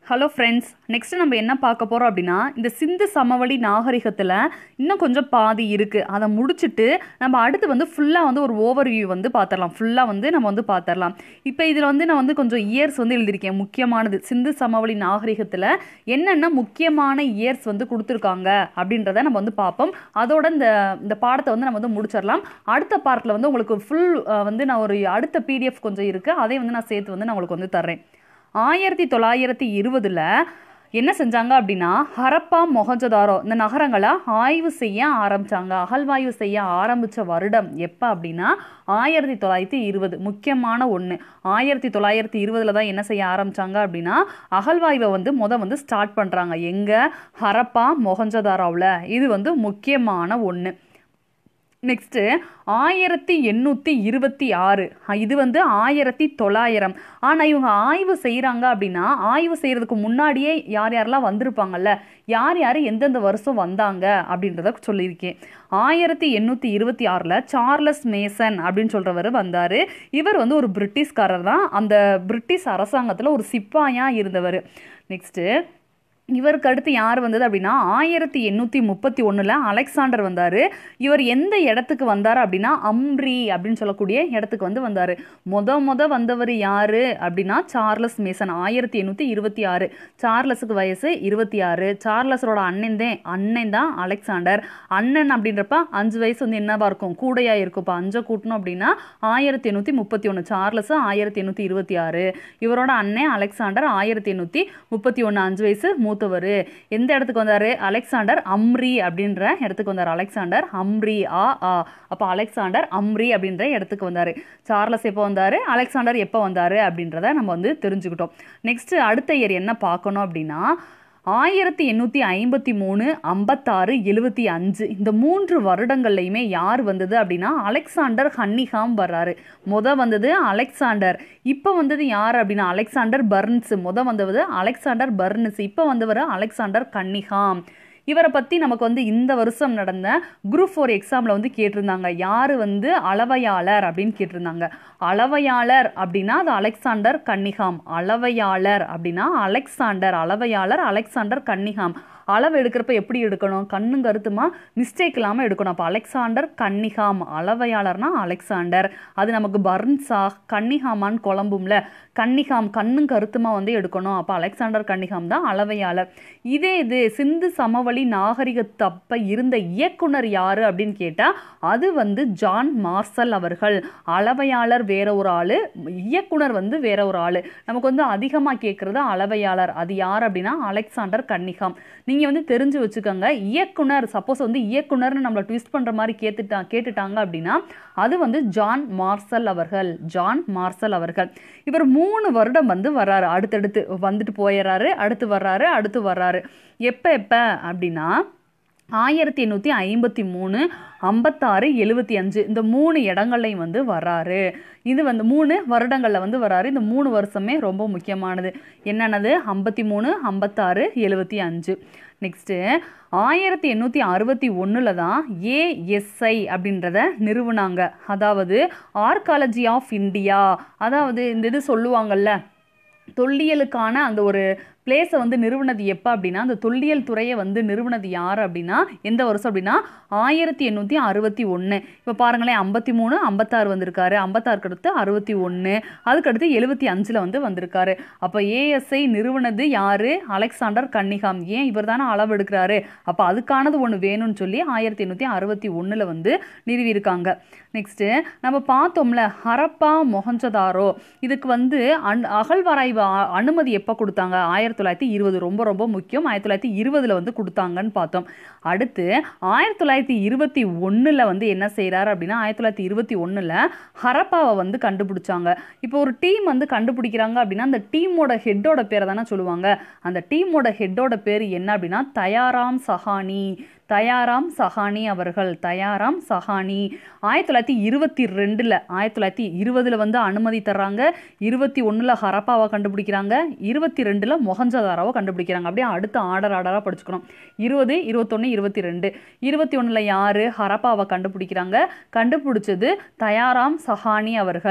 Hello friends next நம்ம என்ன பார்க்க போகிறோம் அப்படின்னா இந்த சிந்து சமவெளி நாகரிகத்தில் இன்னும் கொஞ்சம் பாதி இருக்குது அதை முடிச்சுட்டு நம்ம அடுத்து வந்து ஃபுல்லாக வந்து ஒரு ஓவர் வியூ வந்து பார்த்துடலாம் ஃபுல்லாக வந்து நம்ம வந்து பார்த்துடலாம் இப்போ இதில் வந்து நான் வந்து கொஞ்சம் இயர்ஸ் வந்து எழுதியிருக்கேன் முக்கியமானது சிந்து சமவெளி நாகரிகத்தில் என்னென்ன முக்கியமான இயர்ஸ் வந்து கொடுத்துருக்காங்க அப்படின்றத நம்ம வந்து பார்ப்போம் அதோட இந்த இந்த பாடத்தை வந்து நம்ம வந்து முடிச்சிடலாம் அடுத்த பார்ட்டில் வந்து உங்களுக்கு ஃபுல் வந்து நான் ஒரு அடுத்த பிடிஎஃப் கொஞ்சம் இருக்குது அதை வந்து நான் சேர்த்து வந்து நான் உங்களுக்கு வந்து தர்றேன் ஆயிரத்தி தொள்ளாயிரத்தி இருபதில் என்ன செஞ்சாங்க அப்படின்னா ஹரப்பா மொஹஞ்சதாரோ இந்த நகரங்களை ஆய்வு செய்ய ஆரம்பித்தாங்க அகழ்வாய்வு செய்ய ஆரம்பித்த வருடம் எப்போ அப்படின்னா ஆயிரத்தி தொள்ளாயிரத்தி இருபது முக்கியமான ஒன்று ஆயிரத்தி தொள்ளாயிரத்தி இருபதில் தான் என்ன செய்ய ஆரம்பித்தாங்க அப்படின்னா அகழ்வாய்வை வந்து முத வந்து ஸ்டார்ட் பண்ணுறாங்க எங்கே ஹரப்பா மொஹஞ்சதாரோவில் இது வந்து முக்கியமான ஒன்று நெக்ஸ்ட்டு ஆயிரத்தி எண்ணூற்றி இருபத்தி ஆறு இது வந்து ஆயிரத்தி தொள்ளாயிரம் ஆனால் இவங்க ஆய்வு செய்கிறாங்க அப்படின்னா ஆய்வு செய்கிறதுக்கு முன்னாடியே யார் யாரெல்லாம் வந்திருப்பாங்கல்ல யார் யார் எந்தெந்த வருஷம் வந்தாங்க அப்படின்றத சொல்லியிருக்கேன் ஆயிரத்தி எண்ணூற்றி இருபத்தி ஆறில் சார்லஸ் மேசன் அப்படின்னு சொல்கிறவர் வந்தார் இவர் வந்து ஒரு பிரிட்டிஷ்காரர் தான் அந்த பிரிட்டிஷ் அரசாங்கத்தில் ஒரு சிப்பாயாக இருந்தவர் நெக்ஸ்ட்டு இவருக்கு அடுத்து யார் வந்தது அப்படின்னா ஆயிரத்தி எண்ணூற்றி முப்பத்தி ஒன்றில் அலெக்சாண்டர் வந்தார் இவர் எந்த இடத்துக்கு வந்தார் அப்படின்னா அம்ரி அப்படின்னு சொல்லக்கூடிய இடத்துக்கு வந்து வந்தார் மொத மொத வந்தவர் யார் அப்படின்னா சார்லஸ் மேசன் ஆயிரத்தி எண்ணூற்றி இருபத்தி ஆறு சார்லஸுக்கு வயசு இருபத்தி ஆறு சார்லஸரோட அண்ணன் தான் அண்ணன் தான் அலெக்சாண்டர் அண்ணன் அப்படின்றப்ப அஞ்சு வயசு வந்து என்னவா இருக்கும் கூடையாக இருக்கும் இப்போ அஞ்சை கூட்டணும் அப்படின்னா ஆயிரத்தி எண்ணூற்றி முப்பத்தி ஒன்று சார்லஸ் ஆயிரத்தி எண்ணூற்றி இருபத்தி ஆறு இவரோட அண்ணன் அலெக்சாண்டர் ஆயிரத்தி எண்ணூற்றி முப்பத்தி ஒன்று அஞ்சு வயசு மூத்தவர் எந்த இடத்துக்கு வந்தார் அலெக்சாண்டர் அம்ரி அப்படின்ற இடத்துக்கு வந்தார் அலெக்சாண்டர் அம்ரி ஆ ஆ அப்போ அலெக்சாண்டர் அம்ரி அப்படின்ற இடத்துக்கு வந்தார் சார்லஸ் எப்போ வந்தார் அலெக்சாண்டர் எப்போ வந்தார் அப்படின்றத நம்ம வந்து தெரிஞ்சுக்கிட்டோம் நெக்ஸ்ட் அடுத்த இயர் என்ன பார்க்கணும் அப்படின்னா ஆயிரத்தி எண்ணூற்றி ஐம்பத்தி மூணு ஐம்பத்தாறு எழுபத்தி அஞ்சு இந்த மூன்று வருடங்கள்லையுமே யார் வந்தது அப்படின்னா அலெக்சாண்டர் ஹன்னிஹாம் வர்றாரு முத வந்தது அலெக்சாண்டர் இப்போ வந்தது யார் அப்படின்னா அலெக்சாண்டர் பர்ன்ஸ் முத வந்தது அலெக்சாண்டர் பர்ன்ஸ் இப்போ வந்தவர் அலெக்சாண்டர் கன்னிஹாம் இவரை பற்றி நமக்கு வந்து இந்த வருஷம் நடந்த குரூப் ஃபோர் எக்ஸாமில் வந்து கேட்டிருந்தாங்க யார் வந்து அளவையாளர் அப்படின்னு கேட்டிருந்தாங்க அளவையாளர் அப்படின்னா அது அலெக்சாண்டர் கன்னிகாம் அளவையாளர் அப்படின்னா அலெக்சாண்டர் அளவையாளர் அலெக்சாண்டர் கன்னிகாம் அளவு எடுக்கிறப்ப எப்படி எடுக்கணும் கண்ணும் கருத்துமா மிஸ்டேக் இல்லாமல் எடுக்கணும் அப்போ அலெக்சாண்டர் கன்னிகாம் அளவையாளர்னா அலெக்சாண்டர் அது நமக்கு பர்ன்ஸா கன்னிகாமான்னு குழம்பும்ல கன்னிகாம் கண்ணும் கருத்துமா வந்து எடுக்கணும் அப்போ அலெக்சாண்டர் கன்னிகாம் தான் அளவையாளர் இதே இது சிந்து சமவெளி நாகரிகத்தப்ப இருந்த இயக்குனர் யார் அப்படின்னு கேட்டால் அது வந்து ஜான் மார்சல் அவர்கள் அளவையாளர் வேற ஒரு ஆள் இயக்குனர் வந்து வேற ஒரு ஆள் நமக்கு வந்து அதிகமாக கேட்குறது அளவையாளர் அது யார் அப்படின்னா அலெக்சாண்டர் கன்னிகாம் நீங்கள் வந்து தெரிஞ்சு வச்சுக்கோங்க இயக்குனர் சப்போஸ் வந்து இயக்குனர்னு நம்மளை ட்விஸ்ட் பண்ணுற மாதிரி கேட்டுட்டா கேட்டுட்டாங்க அப்படின்னா அது வந்து ஜான் மார்சல் அவர்கள் ஜான் மார்சல் அவர்கள் இவர் மூணு வருடம் வந்து வர்றாரு அடுத்தடுத்து வந்துட்டு போயிடுறாரு அடுத்து வர்றாரு அடுத்து வர்றாரு எப்போ எப்போ அப்படின்னா ஆயிரத்தி எண்ணூற்றி ஐம்பத்தி மூணு ஐம்பத்தாறு எழுபத்தி அஞ்சு இந்த மூணு இடங்கள்லையும் வந்து வராரு இது வந்து மூணு வருடங்களில் வந்து வராரு இந்த மூணு வருஷமே ரொம்ப முக்கியமானது என்னென்னது ஐம்பத்தி மூணு ஐம்பத்தாறு எழுபத்தி அஞ்சு நெக்ஸ்ட்டு ஆயிரத்தி எண்ணூற்றி அறுபத்தி ஒன்றில் தான் ஏஎஸ்ஐ அப்படின்றத நிறுவனாங்க அதாவது ஆர்காலஜி ஆஃப் இந்தியா அதாவது இந்த இது சொல்லுவாங்கல்ல தொல்லியலுக்கான அந்த ஒரு பிளேஸை வந்து நிறுவனது எப்போ அப்படின்னா அந்த தொல்லியல் துறையை வந்து நிறுவனது யார் அப்படின்னா எந்த வருஷம் அப்படின்னா ஆயிரத்தி எண்ணூற்றி அறுபத்தி ஒன்று இப்போ பாருங்களேன் ஐம்பத்தி மூணு ஐம்பத்தாறு வந்திருக்காரு ஐம்பத்தாறுக்கு அடுத்து அறுபத்தி ஒன்று அதுக்கடுத்து எழுபத்தி அஞ்சில் வந்து வந்திருக்காரு அப்போ ஏஎஸ்ஐ நிறுவனது யார் அலெக்சாண்டர் கன்னிகாம் ஏன் இவர் தானே அளவு எடுக்கிறாரு அப்போ அதுக்கானது ஒன்று வேணும்னு சொல்லி ஆயிரத்தி எண்ணூற்றி அறுபத்தி ஒன்றில் வந்து நிறுவியிருக்காங்க நெக்ஸ்ட்டு நம்ம பார்த்தோம்ல ஹரப்பா மொஹஞ்சதாரோ இதுக்கு வந்து அன் அகழ்வாராய்வு அனுமதி எப்போ கொடுத்தாங்க ஆயிரத்தி தொள்ளாயிரத்தி இருபது ரொம்ப ரொம்ப முக்கியம் ஆயிரத்தி தொள்ளாயிரத்தி இருபதில் வந்து கொடுத்தாங்கன்னு பார்த்தோம் அடுத்து ஆயிரத்தி தொள்ளாயிரத்தி இருபத்தி ஒன்றில் வந்து என்ன செய்கிறாரு அப்படின்னா ஆயிரத்தி தொள்ளாயிரத்தி இருபத்தி ஒன்றில் ஹரப்பாவை வந்து கண்டுபிடிச்சாங்க இப்போ ஒரு டீம் வந்து கண்டுபிடிக்கிறாங்க அப்படின்னா அந்த டீமோட ஹெட்டோட பேரை தானே சொல்லுவாங்க அந்த டீமோட ஹெட்டோட பேர் என்ன அப்படின்னா தயாராம் சஹானி தயாராம் சஹானி அவர்கள் தயாராம் சஹானி ஆயிரத்தி தொள்ளாயிரத்தி இருபத்தி ரெண்டில் ஆயிரத்தி தொள்ளாயிரத்தி இருபதில் வந்து அனுமதி தர்றாங்க இருபத்தி ஒன்றில் ஹரப்பாவை கண்டுபிடிக்கிறாங்க இருபத்தி ரெண்டில் மொஹஞ்சதாராவை கண்டுபிடிக்கிறாங்க அப்படியே அடுத்த ஆர்டர் ஆர்டராக படிச்சுக்கணும் இருபது இருபத்தொன்று இருபத்தி ரெண்டு இருபத்தி ஒன்றில் யார் ஹரப்பாவை கண்டுபிடிக்கிறாங்க கண்டுபிடிச்சது தயாராம் சஹானி அவர்கள்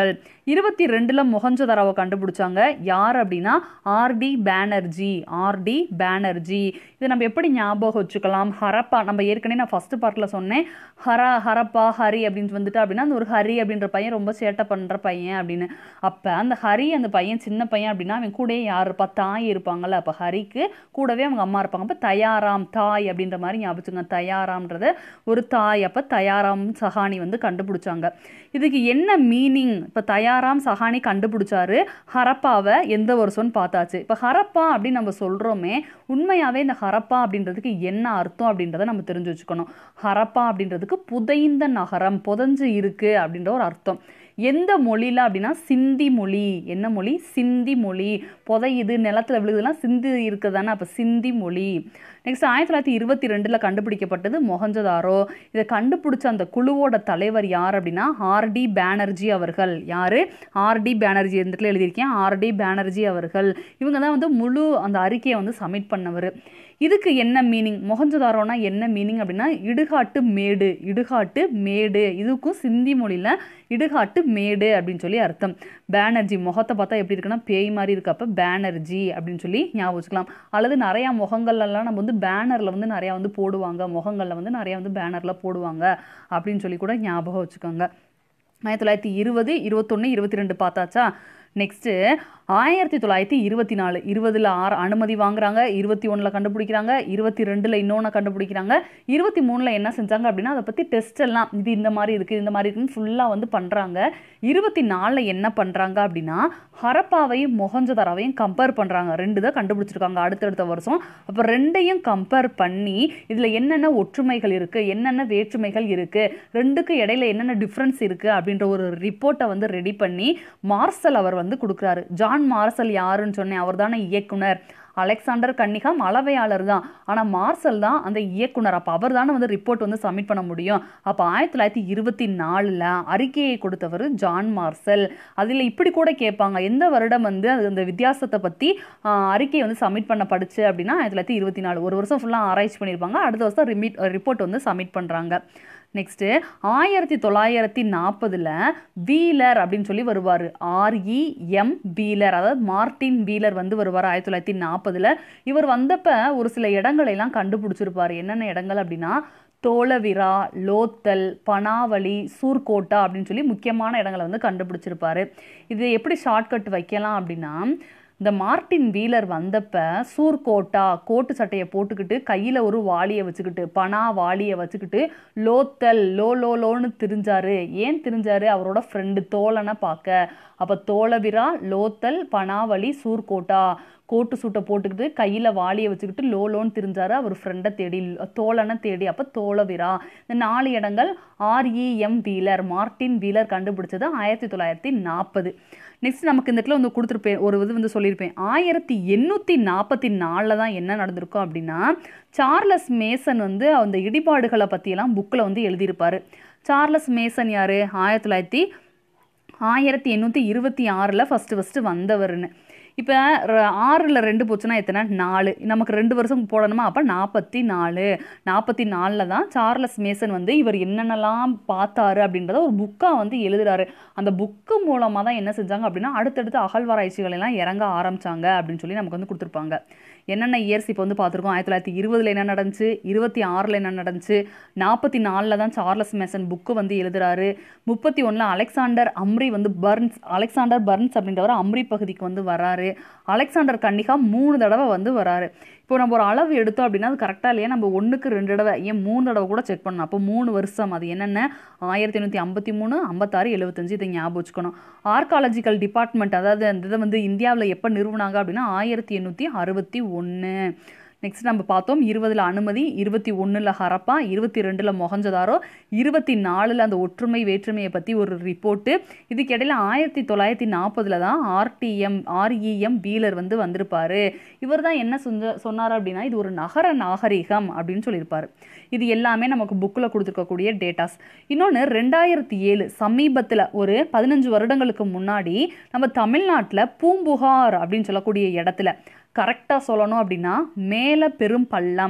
இருபத்தி ரெண்டில் மொஹஞ்சதாரோவை கண்டுபிடிச்சாங்க யார் அப்படின்னா ஆர்டி பேனர்ஜி ஆர்டி பேனர்ஜி இதை நம்ம எப்படி ஞாபகம் வச்சுக்கலாம் ஹரப்பா நம்ம ஏற்கனவே நான் ஃபஸ்ட்டு பார்ட்டில் சொன்னேன் ஹரா ஹரப்பா ஹரி அப்படின்னு வந்துட்டு அப்படின்னா அந்த ஒரு ஹரி அப்படின்ற பையன் ரொம்ப சேட்டை பண்ணுற பையன் அப்படின்னு அப்போ அந்த ஹரி அந்த பையன் சின்ன பையன் அப்படின்னா அவன் கூடயே யார் இருப்பா தாய் இருப்பாங்கல்ல அப்போ ஹரிக்கு கூடவே அவங்க அம்மா இருப்பாங்க அப்போ தயாராம் தாய் அப்படின்ற மாதிரி ஞாபகம் தயாராம்ன்றது ஒரு தாய் அப்போ தயாராம் சஹானி வந்து கண்டுபிடிச்சாங்க இதுக்கு என்ன மீனிங் இப்போ தயாராம் சஹானி கண்டுபிடிச்சாரு ஹரப்பாவை எந்த வருஷம்னு பார்த்தாச்சு இப்போ ஹரப்பா அப்படின்னு நம்ம சொல்கிறோமே உண்மையாகவே இந்த ஹரப்பா அப்படின்றதுக்கு என்ன அர்த்தம் அப்படின்றத நம்ம தெரிஞ்சு வச்சுக்கணும் ஹரப்பா அப்படின்றதுக்கு புதைந்த நகரம் புதைஞ்சு இருக்கு அப்படின்ற ஒரு அர்த்தம் எந்த மொழியில் அப்படின்னா சிந்தி மொழி என்ன மொழி சிந்தி மொழி புதையுது நிலத்துல விழுகுதுலாம் சிந்தி இருக்குதானே அப்போ சிந்தி மொழி நெக்ஸ்ட் ஆயிரத்தி தொள்ளாயிரத்தி இருபத்தி ரெண்டில் கண்டுபிடிக்கப்பட்டது மொஹஞ்சதாரோ இதை கண்டுபிடிச்ச அந்த குழுவோட தலைவர் யார் அப்படின்னா ஆர்டி பேனர்ஜி அவர்கள் யார் ஆர்டி பேனர்ஜி இந்த இடத்துல எழுதியிருக்கேன் ஆர்டி பேனர்ஜி அவர்கள் இவங்க தான் வந்து முழு அந்த அறிக்கையை வந்து சப்மிட் பண்ணவர் இதுக்கு என்ன மீனிங் மொஹஞ்சதாரோனா என்ன மீனிங் அப்படின்னா இடுகாட்டு மேடு இடுகாட்டு மேடு இதுக்கும் சிந்தி மொழியில் இடுகாட்டு மேடு அப்படின்னு சொல்லி அர்த்தம் பேனர்ஜி முகத்தை பார்த்தா எப்படி இருக்குன்னா பேய் மாதிரி இருக்கப்ப பேனர்ஜி அப்படின்னு சொல்லி ஞாபகம் வச்சுக்கலாம் அல்லது நிறையா முகங்கள்லாம் நம்ம வந்து பேனரில் வந்து நிறையா வந்து போடுவாங்க முகங்களில் வந்து நிறையா வந்து பேனரில் போடுவாங்க அப்படின்னு சொல்லி கூட ஞாபகம் வச்சுக்கோங்க ஆயிரத்தி தொள்ளாயிரத்தி இருபது இருபத்தொன்று இருபத்தி ரெண்டு பார்த்தாச்சா நெக்ஸ்ட்டு ஆயிரத்தி தொள்ளாயிரத்தி இருபத்தி நாலு இருபதில் ஆறு அனுமதி வாங்குறாங்க இருபத்தி ஒன்றில் கண்டுபிடிக்கிறாங்க இருபத்தி ரெண்டில் இன்னொன்று கண்டுபிடிக்கிறாங்க இருபத்தி மூணில் என்ன செஞ்சாங்க அப்படின்னா அதை பற்றி டெஸ்ட் எல்லாம் இது இந்த மாதிரி இருக்குது இந்த மாதிரி இருக்குன்னு ஃபுல்லாக வந்து பண்ணுறாங்க இருபத்தி நாலில் என்ன பண்ணுறாங்க அப்படின்னா ஹரப்பாவையும் மொஹஞ்சதாராவையும் கம்பேர் பண்ணுறாங்க ரெண்டு தான் கண்டுபிடிச்சிருக்காங்க அடுத்தடுத்த வருஷம் அப்போ ரெண்டையும் கம்பேர் பண்ணி இதில் என்னென்ன ஒற்றுமைகள் இருக்குது என்னென்ன வேற்றுமைகள் இருக்குது ரெண்டுக்கு இடையில என்னென்ன டிஃப்ரென்ஸ் இருக்குது அப்படின்ற ஒரு ரிப்போர்ட்டை வந்து ரெடி பண்ணி மார்சல் அவர் வந்து கொடுக்குறாரு ஜான் மார்சல் யாருன்னு சொன்னேன் அவர் தானே இயக்குனர் அலெக்சாண்டர் கன்னிகாம் அளவையாளர் தான் ஆனால் மார்சல் தான் அந்த இயக்குனர் அப்போ அவர் தானே வந்து ரிப்போர்ட் வந்து சப்மிட் பண்ண முடியும் அப்போ ஆயிரத்தி தொள்ளாயிரத்தி இருபத்தி நாலில் அறிக்கையை கொடுத்தவர் ஜான் மார்சல் அதில் இப்படி கூட கேட்பாங்க எந்த வருடம் வந்து அது அந்த வித்தியாசத்தை பற்றி அறிக்கையை வந்து சப்மிட் பண்ண படிச்சு அப்படின்னா ஆயிரத்தி தொள்ளாயிரத்தி இருபத்தி நாலு ஒரு வருஷம் ஃபுல்லாக ஆராய்ச்சி பண்ணியிருப்பாங்க அடுத்த வருஷம் ரிமிட் ரிப்போர்ட் வந்து சப்மிட் பண்ணுறாங்க நெக்ஸ்ட்டு ஆயிரத்தி தொள்ளாயிரத்தி நாற்பதில் வீலர் அப்படின்னு சொல்லி வருவார் ஆர்இஎம் வீலர் அதாவது மார்டின் வீலர் வந்து வருவார் ஆயிரத்தி தொள்ளாயிரத்தி நாற்பதில் இவர் வந்தப்ப ஒரு சில இடங்களெல்லாம் கண்டுபிடிச்சிருப்பார் என்னென்ன இடங்கள் அப்படின்னா தோளவிரா லோத்தல் பனாவளி சூர்கோட்டா அப்படின்னு சொல்லி முக்கியமான இடங்களை வந்து கண்டுபிடிச்சிருப்பாரு இது எப்படி ஷார்ட்கட் வைக்கலாம் அப்படின்னா இந்த மார்ட்டின் வீலர் வந்தப்ப சூர்கோட்டா கோட்டு சட்டையை போட்டுக்கிட்டு கையில் ஒரு வாளியை வச்சுக்கிட்டு பனா வாளியை வச்சுக்கிட்டு லோத்தல் லோ லோ லோன்னு திரிஞ்சாரு ஏன் திரிஞ்சாரு அவரோட ஃப்ரெண்டு தோழனை பார்க்க அப்போ தோளவிரா லோத்தல் பனாவளி சூர்கோட்டா கோட்டு சூட்டை போட்டுக்கிட்டு கையில் வாளியை வச்சுக்கிட்டு லோ லோன்னு திரிஞ்சாரு அவர் ஃப்ரெண்டை தேடி தோழனை தேடி அப்போ தோளவிரா இந்த நாலு இடங்கள் ஆர்இஎம் வீலர் மார்ட்டின் வீலர் கண்டுபிடிச்சது ஆயிரத்தி தொள்ளாயிரத்தி நாற்பது நெக்ஸ்ட் நமக்கு இந்த இடத்துல வந்து கொடுத்துருப்பேன் ஒரு இது வந்து சொல்லியிருப்பேன் ஆயிரத்தி எண்ணூற்றி நாற்பத்தி நாலில் தான் என்ன நடந்திருக்கும் அப்படின்னா சார்லஸ் மேசன் வந்து அந்த இடிபாடுகளை பற்றியெல்லாம் புக்கில் வந்து எழுதியிருப்பார் சார்லஸ் மேசன் யார் ஆயிரத்தி தொள்ளாயிரத்தி ஆயிரத்தி எண்ணூற்றி இருபத்தி ஆறில் ஃபஸ்ட்டு ஃபஸ்ட்டு வந்தவர்னு இப்போ ஆறில் ரெண்டு போச்சுன்னா எத்தனை நாலு நமக்கு ரெண்டு வருஷம் போடணுமா அப்போ நாற்பத்தி நாலு நாற்பத்தி நாலில் தான் சார்லஸ் மேசன் வந்து இவர் என்னென்னலாம் பார்த்தாரு அப்படின்றத ஒரு புக்காக வந்து எழுதுறாரு அந்த புக்கு மூலமாக தான் என்ன செஞ்சாங்க அப்படின்னா அடுத்தடுத்து அகழ்வாராய்ச்சிகள் எல்லாம் இறங்க ஆரம்பிச்சாங்க அப்படின்னு சொல்லி நமக்கு வந்து கொடுத்துருப்பாங்க என்னென்ன இயர்ஸ் இப்போ வந்து பார்த்துருக்கோம் ஆயிரத்தி தொள்ளாயிரத்தி இருபதில் என்ன நடந்துச்சு இருபத்தி ஆறில் என்ன நடந்துச்சு நாற்பத்தி நாலில் தான் சார்லஸ் மேசன் புக்கு வந்து எழுதுறாரு முப்பத்தி ஒன்றில் அலெக்சாண்டர் அம்ரி வந்து பர்ன்ஸ் அலெக்சாண்டர் பர்ன்ஸ் அப்படின்றவர் அம்ரி பகுதிக்கு வந்து வராரு அலெக்சாண்டர் கன்னிகா மூணு தடவை வந்து வராரு இப்போ நம்ம ஒரு அளவு எடுத்தோம் அப்படின்னா அது கரெக்டாக இல்லையா நம்ம ஒன்றுக்கு ரெண்டு தடவை ஏன் மூணு தடவை கூட செக் பண்ணணும் அப்போ மூணு வருஷம் அது என்னென்ன ஆயிரத்தி எண்ணூற்றி ஐம்பத்தி மூணு ஐம்பத்தாறு எழுபத்தஞ்சு இதை ஞாபகம் வச்சுக்கணும் ஆர்காலஜிக்கல் டிபார்ட்மெண்ட் அதாவது அந்த இதை வந்து இந்தியாவில் எப்போ நிறுவனாங்க அப்படின்னா ஆயிரத்தி எண்ணூற்றி அறுபத்தி ஒன்று நெக்ஸ்ட் நம்ம பார்த்தோம் இருபதில் அனுமதி இருபத்தி ஒன்றில் ஹரப்பா இருபத்தி ரெண்டில் மொஹஞ்சதாரோ இருபத்தி நாலில் அந்த ஒற்றுமை வேற்றுமையை பற்றி ஒரு ரிப்போர்ட்டு இதுக்கிடையில் ஆயிரத்தி தொள்ளாயிரத்தி நாற்பதில் தான் ஆர்டிஎம் ஆர்இஎம் வீலர் வந்து வந்திருப்பார் இவர் தான் என்ன சொன்ன சொன்னார் அப்படின்னா இது ஒரு நகர நாகரிகம் அப்படின்னு சொல்லியிருப்பார் இது எல்லாமே நமக்கு புக்கில் கொடுத்துருக்கக்கூடிய டேட்டாஸ் இன்னொன்று ரெண்டாயிரத்தி ஏழு சமீபத்தில் ஒரு பதினஞ்சு வருடங்களுக்கு முன்னாடி நம்ம தமிழ்நாட்டில் பூம்புகார் அப்படின்னு சொல்லக்கூடிய இடத்துல கரெக்டாக சொல்லணும் அப்படின்னா மேலே பெரும் பள்ளம்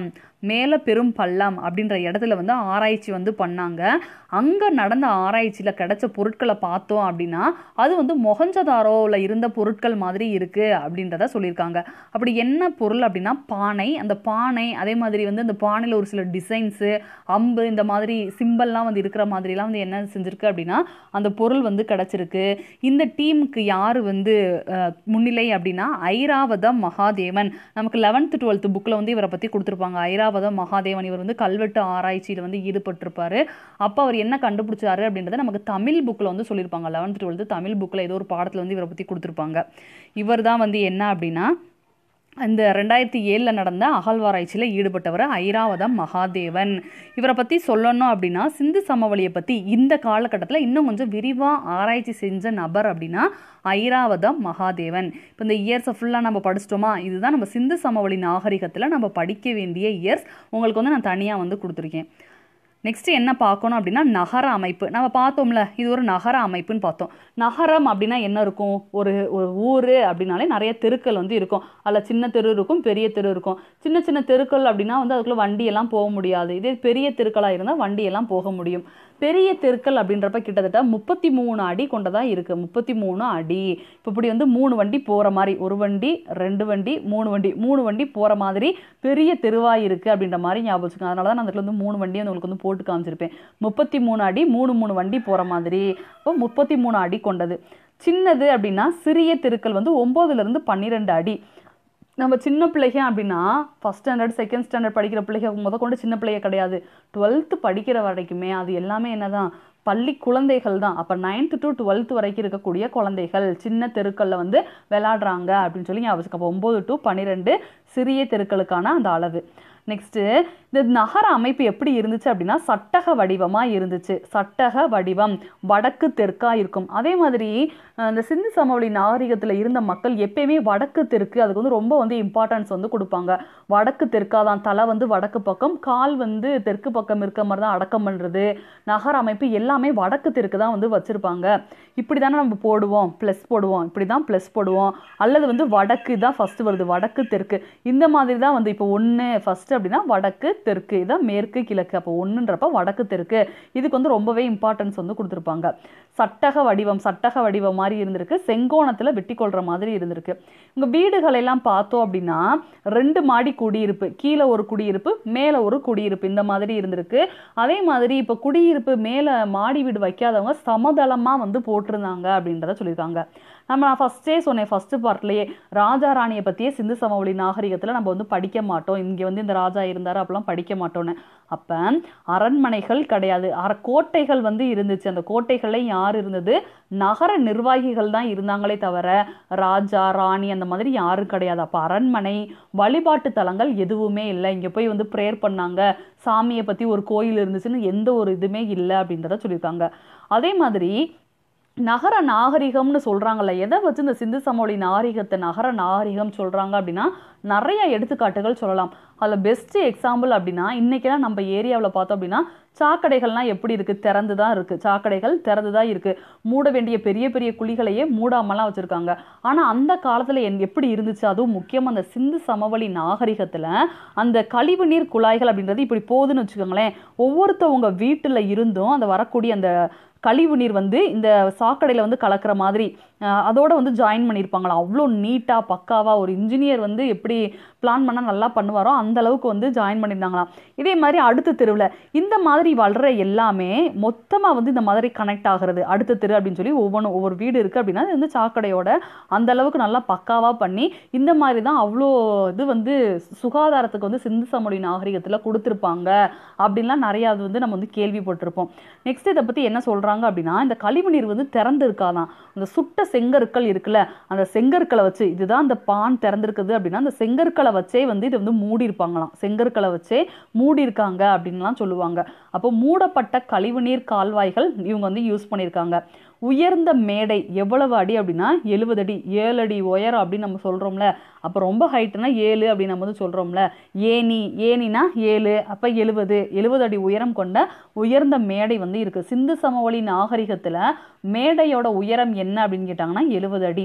மேலே பெரும் பள்ளம் அப்படின்ற இடத்துல வந்து ஆராய்ச்சி வந்து பண்ணாங்க அங்கே நடந்த ஆராய்ச்சியில் கிடைச்ச பொருட்களை பார்த்தோம் அப்படின்னா அது வந்து மொஹஞ்சதாரோவில் இருந்த பொருட்கள் மாதிரி இருக்குது அப்படின்றத சொல்லியிருக்காங்க அப்படி என்ன பொருள் அப்படின்னா பானை அந்த பானை அதே மாதிரி வந்து அந்த பானையில் ஒரு சில டிசைன்ஸு அம்பு இந்த மாதிரி சிம்பிள்லாம் வந்து இருக்கிற மாதிரிலாம் வந்து என்ன செஞ்சுருக்கு அப்படின்னா அந்த பொருள் வந்து கிடச்சிருக்கு இந்த டீமுக்கு யார் வந்து அஹ், முன்னிலை அப்படின்னா ஐராவதம் மகாதேவன் நமக்கு லெவன்த்து டுவெல்த்து புக்கில் வந்து இவரை பற்றி கொடுத்துருப்பாங்க ஐராவதம் மகாதேவன் இவர் வந்து கல்வெட்டு ஆராய்ச்சியில் வந்து ஈடுபட்டிருப்பாரு அப்போ அவர் என்ன கண்டுபிடிச்சாரு அப்படின்றத நமக்கு தமிழ் புக்கில் வந்து சொல்லியிருப்பாங்க லெவன்த்து டுவெல்த்து தமிழ் புக்கில் ஏதோ ஒரு பாடத்தில் வந்து இவரை பற்றி கொடுத்துருப்பாங்க இவர் தான் வந்து என்ன அப்படின்னா இந்த ரெண்டாயிரத்தி ஏழில் நடந்த அகழ்வாராய்ச்சியில் ஈடுபட்டவர் ஐராவதம் மகாதேவன் இவரை பற்றி சொல்லணும் அப்படின்னா சிந்து சமவெளியை பற்றி இந்த காலகட்டத்தில் இன்னும் கொஞ்சம் விரிவாக ஆராய்ச்சி செஞ்ச நபர் அப்படின்னா ஐராவதம் மகாதேவன் இப்போ இந்த இயர்ஸை ஃபுல்லாக நம்ம படிச்சிட்டோமா இதுதான் நம்ம சிந்து சமவெளி நாகரிகத்தில் நம்ம படிக்க வேண்டிய இயர்ஸ் உங்களுக்கு வந்து நான் தனியாக வந்து கொடுத்துருக்கேன் நெக்ஸ்ட் என்ன பார்க்கணும் அப்படின்னா நகர அமைப்பு நம்ம பார்த்தோம்ல இது ஒரு நகர அமைப்புன்னு பார்த்தோம் நகரம் அப்படின்னா என்ன இருக்கும் ஒரு ஒரு ஊர் அப்படின்னாலே நிறைய தெருக்கள் வந்து இருக்கும் அதில் சின்ன தெரு இருக்கும் பெரிய தெரு இருக்கும் சின்ன சின்ன தெருக்கள் அப்படின்னா வந்து அதுக்குள்ள வண்டியெல்லாம் போக முடியாது இதே பெரிய தெருக்களாக இருந்தால் வண்டியெல்லாம் போக முடியும் பெரிய தெருக்கள் அப்படின்றப்ப கிட்டத்தட்ட முப்பத்தி மூணு அடி கொண்டதாக இருக்குது முப்பத்தி மூணு அடி இப்போ இப்படி வந்து மூணு வண்டி போகிற மாதிரி ஒரு வண்டி ரெண்டு வண்டி மூணு வண்டி மூணு வண்டி போகிற மாதிரி பெரிய தெருவாக இருக்குது அப்படின்ற மாதிரி ஞாபகம் வச்சுக்கோங்க அதனால தான் நான் அதில் வந்து மூணு வண்டி வந்து உங்களுக்கு வந்து போட்டு காமிச்சிருப்பேன் முப்பத்தி மூணு அடி மூணு மூணு வண்டி போகிற மாதிரி இப்போ முப்பத்தி மூணு அடி கொண்டது சின்னது அப்படின்னா சிறிய தெருக்கள் வந்து ஒம்போதுலேருந்து பன்னிரெண்டு அடி நம்ம சின்ன பிள்ளைங்க அப்படின்னா ஃபஸ்ட் ஸ்டாண்டர்ட் செகண்ட் ஸ்டாண்டர்ட் படிக்கிற பிள்ளைங்க முத கொண்டு சின்ன பிள்ளைங்க கிடையாது டுவெல்த்து படிக்கிற வரைக்குமே அது எல்லாமே என்னதான் பள்ளி குழந்தைகள் தான் அப்போ நைன்த்து டு டுவெல்த் வரைக்கும் இருக்கக்கூடிய குழந்தைகள் சின்ன தெருக்களில் வந்து விளையாடுறாங்க அப்படின்னு சொல்லி ஞாபகம் வச்சுக்கோ. அப்போ ஒம்பது டு பன்னிரெண்டு சிறிய தெருக்களுக்கான அந்த அளவு நெக்ஸ்ட்டு இந்த நகர அமைப்பு எப்படி இருந்துச்சு அப்படின்னா சட்டக வடிவமாக இருந்துச்சு சட்டக வடிவம் வடக்கு தெற்காக இருக்கும் அதே மாதிரி அஹ், இந்த சிந்து சமவெளி நாகரிகத்தில் இருந்த மக்கள் எப்பயுமே வடக்கு தெற்கு அதுக்கு வந்து ரொம்ப வந்து இம்பார்ட்டன்ஸ் வந்து கொடுப்பாங்க வடக்கு தெற்காக தான் தலை வந்து வடக்கு பக்கம் கால் வந்து தெற்கு பக்கம் இருக்க மாதிரி தான் அடக்கம் பண்ணுறது நகர அமைப்பு எல்லாமே வடக்கு தெற்கு தான் வந்து வச்சுருப்பாங்க இப்படி தானே நம்ம போடுவோம் ப்ளஸ் போடுவோம் இப்படி தான் ப்ளஸ் போடுவோம் அல்லது வந்து வடக்கு தான் ஃபஸ்ட்டு வருது வடக்கு தெற்கு இந்த மாதிரி தான் வந்து இப்போ ஒன்று ஃபஸ்ட்டு அப்படின்னா வடக்கு தெற்கு இதான் மேற்கு கிழக்கு அப்போ ஒன்றுன்றப்ப வடக்கு தெற்கு இதுக்கு வந்து ரொம்பவே இம்பார்ட்டன்ஸ் வந்து கொடுத்துருப்பாங்க சட்டக வடிவம் சட்டக வடிவம் மாதிரி இருந்திருக்கு செங்கோணத்தில் வெட்டி கொள்கிற மாதிரி இருந்திருக்கு உங்கள் வீடுகள் எல்லாம் பார்த்தோம் அப்படின்னா ரெண்டு மாடி குடியிருப்பு கீழே ஒரு குடியிருப்பு மேலே ஒரு குடியிருப்பு இந்த மாதிரி இருந்திருக்கு அதே மாதிரி இப்போ குடியிருப்பு மேலே மாடி வீடு வைக்காதவங்க சமதளமாக வந்து போட்டிருந்தாங்க அப்படின்றத சொல்லியிருக்காங்க நம்ம நான் ஃபஸ்ட்டே சொன்னேன் ஃபஸ்ட்டு பார்ட்லேயே ராஜா ராணியை பற்றியே சிந்து சமவெளி நாகரிகத்தில் நம்ம வந்து படிக்க மாட்டோம் இங்கே வந்து இந்த ராஜா இருந்தார் அப்படிலாம் படிக்க மாட்டோன்னு அப்போ அரண்மனைகள் கிடையாது அர கோட்டைகள் வந்து இருந்துச்சு அந்த கோட்டைகளில் யார் இருந்தது நகர நிர்வாகிகள் தான் இருந்தாங்களே தவிர ராஜா ராணி அந்த மாதிரி யாரும் கிடையாது அப்போ அரண்மனை வழிபாட்டு தலங்கள் எதுவுமே இல்லை இங்கே போய் வந்து ப்ரேயர் பண்ணாங்க சாமியை பற்றி ஒரு கோயில் இருந்துச்சுன்னு எந்த ஒரு இதுவுமே இல்லை அப்படின்றத சொல்லியிருக்காங்க அதே மாதிரி நகர நாகரிகம்னு சொல்கிறாங்கல்ல எதை வச்சு இந்த சிந்து சமவெளி நாகரிகத்தை நகர நாகரிகம் சொல்கிறாங்க அப்படின்னா நிறைய எடுத்துக்காட்டுகள் சொல்லலாம் அதில் பெஸ்ட் எக்ஸாம்பிள் அப்படின்னா இன்றைக்கெல்லாம் நம்ம ஏரியாவில் பார்த்தோம் அப்படின்னா சாக்கடைகள்லாம் எப்படி இருக்குது திறந்து தான் இருக்குது சாக்கடைகள் திறந்து தான் இருக்குது மூட வேண்டிய பெரிய பெரிய குழிகளையே மூடாமலாம் வச்சுருக்காங்க ஆனால் அந்த காலத்தில் என் எப்படி இருந்துச்சு அதுவும் முக்கியமாக அந்த சிந்து சமவெளி நாகரிகத்தில் அந்த கழிவு நீர் குழாய்கள் அப்படின்றது இப்படி போகுதுன்னு வச்சுக்கோங்களேன் ஒவ்வொருத்தவங்க வீட்டில் இருந்தும் அந்த வரக்கூடிய அந்த கழிவு நீர் வந்து இந்த சாக்கடையில் வந்து கலக்கிற மாதிரி அஹ், அதோட வந்து ஜாயின் பண்ணியிருப்பாங்களா அவ்வளோ நீட்டாக பக்காவாக ஒரு இன்ஜினியர் வந்து எப்படி பிளான் பண்ணால் நல்லா பண்ணுவாரோ அந்த அளவுக்கு வந்து ஜாயின் பண்ணியிருந்தாங்களாம் இதே மாதிரி அடுத்த தெருவில் இந்த மாதிரி வளர்ற எல்லாமே மொத்தமாக வந்து இந்த மாதிரி கனெக்ட் ஆகிறது அடுத்த தெரு அப்படின்னு சொல்லி ஒவ்வொன்றும் ஒவ்வொரு வீடு இருக்குது அப்படின்னா இது வந்து சாக்கடையோட அந்த அளவுக்கு நல்லா பக்காவாக பண்ணி இந்த மாதிரி தான் அவ்வளோ இது வந்து சுகாதாரத்துக்கு வந்து சிந்து சமொழி நாகரிகத்தில் கொடுத்துருப்பாங்க அப்படின்லாம் நிறையா அது வந்து நம்ம வந்து கேள்விப்பட்டிருப்போம் நெக்ஸ்ட் இதை பற்றி என்ன சொல்கிறாங்க அப்படின்னா இந்த கழிவுநீர் வந்து திறந்து இருக்காதான் அந்த சுட்ட செங்கற்கள் இருக்குல்ல அந்த செங்கற்களை வச்சு இதுதான் அந்த பான் திறந்திருக்குது அப்படின்னா அந்த செங்கற்களை வச்சே வந்து இதை வந்து மூடி இருப்பாங்களாம் செங்கற்களை வச்சே மூடி இருக்காங்க அப்படின்லாம் சொல்லுவாங்க அப்போ மூடப்பட்ட கழிவுநீர் கால்வாய்கள் இவங்க வந்து யூஸ் பண்ணியிருக்காங்க உயர்ந்த மேடை எவ்வளவு அடி அப்படின்னா எழுபது அடி ஏழு அடி உயரம் அப்படின்னு நம்ம சொல்கிறோம்ல அப்போ ரொம்ப ஹைட்டுனா ஏழு அப்படின்னு நம்ம வந்து சொல்கிறோம்ல ஏணி ஏணினா ஏழு அப்போ எழுபது எழுபது அடி உயரம் கொண்ட உயர்ந்த மேடை வந்து இருக்குது சிந்து சமவெளி நாகரிகத்தில் மேடையோட உயரம் என்ன அப்படின்னு கேட்டாங்கன்னா எழுபது அடி